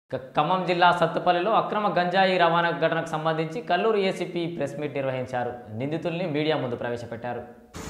క- ఖమ్మం జిల్లా సత్తుపల్లిలో అక్రమ గంజాయి రవాణా ఘటనకు సంబంధించి కల్లూరు ఏసీపీ ప్రెస్ మీట్ నిర్వహించారు నిందితుల్ని మీడియా ముందు ప్రవేశపెట్టారు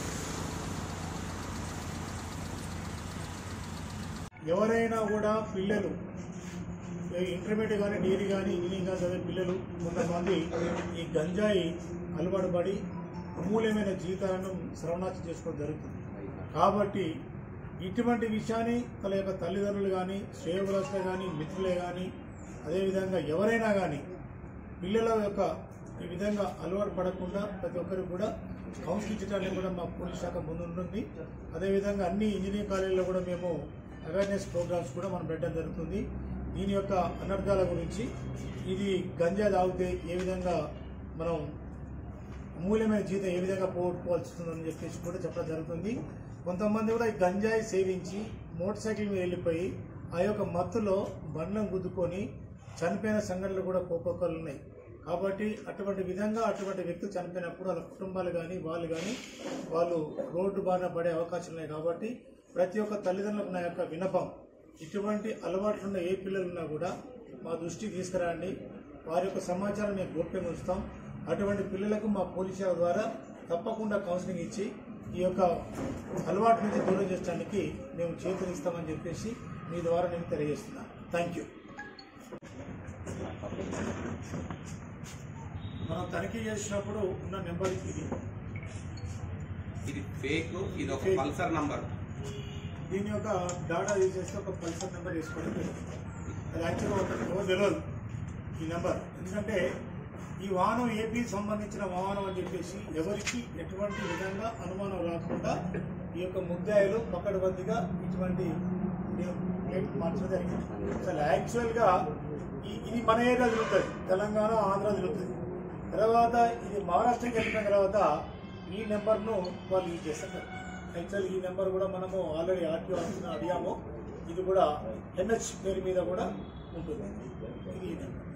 ఎవరైనా కూడా పిల్లలు ఏ ఇంటర్మీడియట్ కానీ డిగ్రీ కానీ ఇంజనీరింగ్ కానీ చదివే పిల్లలు కొంతమంది ఈ గంజాయి అలవాటు పడి అమూల్యమైన జీవితాలను సర్వనాశం చేసుకోవడం జరుగుతుంది కాబట్టి ఇటువంటి విషయాన్ని వాళ్ళ యొక్క తల్లిదండ్రులు కానీ శ్రేయోభిలాషులు కానీ మిత్రులే కానీ అదేవిధంగా ఎవరైనా కానీ పిల్లల యొక్క ఈ విధంగా అలవాటు పడకుండా ప్రతి ఒక్కరికి కూడా కౌన్సిలింగ్ చేయడానికి కూడా మా పోలీస్ శాఖ ముందు ఉంటుంది అదేవిధంగా అన్ని ఇంజనీరింగ్ కాలేజీలో కూడా మేము అవేర్నెస్ ప్రోగ్రామ్స్ కూడా మనం పెట్టడం జరుగుతుంది దీని యొక్క అనర్థాల గురించి ఇది గంజా తాగితే ఏ విధంగా మనం అమూల్యమైన జీవితం ఏ విధంగా పోగొట్టుకోవాల్సిందని చెప్పేసి కూడా చెప్పడం జరుగుతుంది కొంతమంది కూడా ఈ గంజాయి సేవించి మోటార్ సైకిల్ మీద వెళ్ళిపోయి ఆ యొక్క మత్తులో బండ్లను గుద్దుకొని చనిపోయిన సంఘటనలు కూడా ఒక్కొక్కరు ఉన్నాయి కాబట్టి అటువంటి విధంగా అటువంటి వ్యక్తులు చనిపోయినప్పుడు వాళ్ళ కుటుంబాలు కానీ వాళ్ళు కానీ వాళ్ళు రోడ్డు బారిన పడే అవకాశాలు ఉన్నాయి కాబట్టి ప్రతి ఒక్క తల్లిదండ్రులకు నా యొక్క వినపం ఇటువంటి అలవాట్లు ఉన్న ఏ పిల్లలు ఉన్నా కూడా మా దృష్టికి తీసుకురండి వారి యొక్క సమాచారం మేము గోప్యంగా ఉంచుతాం అటువంటి పిల్లలకు మా పోలీస్ శాఖ ద్వారా తప్పకుండా కౌన్సిలింగ్ ఇచ్చి ఈ యొక్క అలవాటు నుంచి దూరం చేయడానికి మేము చేతునిస్తామని చెప్పేసి మీ ద్వారా నేను తెలియజేస్తున్నాను థ్యాంక్ యూ మనం తనిఖీ చేసినప్పుడు ఉన్న నెంబర్ ఇది ఇది ఫేక్ ఇది ఒక Fake. పల్సర్ నంబర్ దీని యొక్క డాటా యూజ్ చేస్తే ఒక పల్సర్ నెంబర్ వేసుకోవడం జరుగుతుంది అది యాక్చువల్గా ఒకటి ఎవరు తెలియదు ఈ నెంబర్ ఎందుకంటే ఈ వాహనం ఏపీ సంబంధించిన వాహనం అని చెప్పేసి ఎవరికి ఎటువంటి విధంగా అనుమానం రాకుండా ఈ యొక్క ముద్దాయిలు పకడ్బందీగా ఇటువంటి ప్లేట్ మార్చడం జరిగింది అసలు యాక్చువల్గా ఈ ఇది మన ఏరియా తిరుగుతుంది తెలంగాణ ఆంధ్ర తిరుగుతుంది తర్వాత ఇది మహారాష్ట్రకి వెళ్ళిన తర్వాత ఈ నెంబర్ను వాళ్ళు యూజ్ చేస్తారు యాక్చువల్ ఈ నెంబర్ కూడా మనము ఆల్రెడీ ఆర్టీఓ ఆఫీస్లో అడిగాము ఇది కూడా ఎన్హెచ్ పేరు మీద కూడా ఉంటుంది ఇది ఈ నెంబర్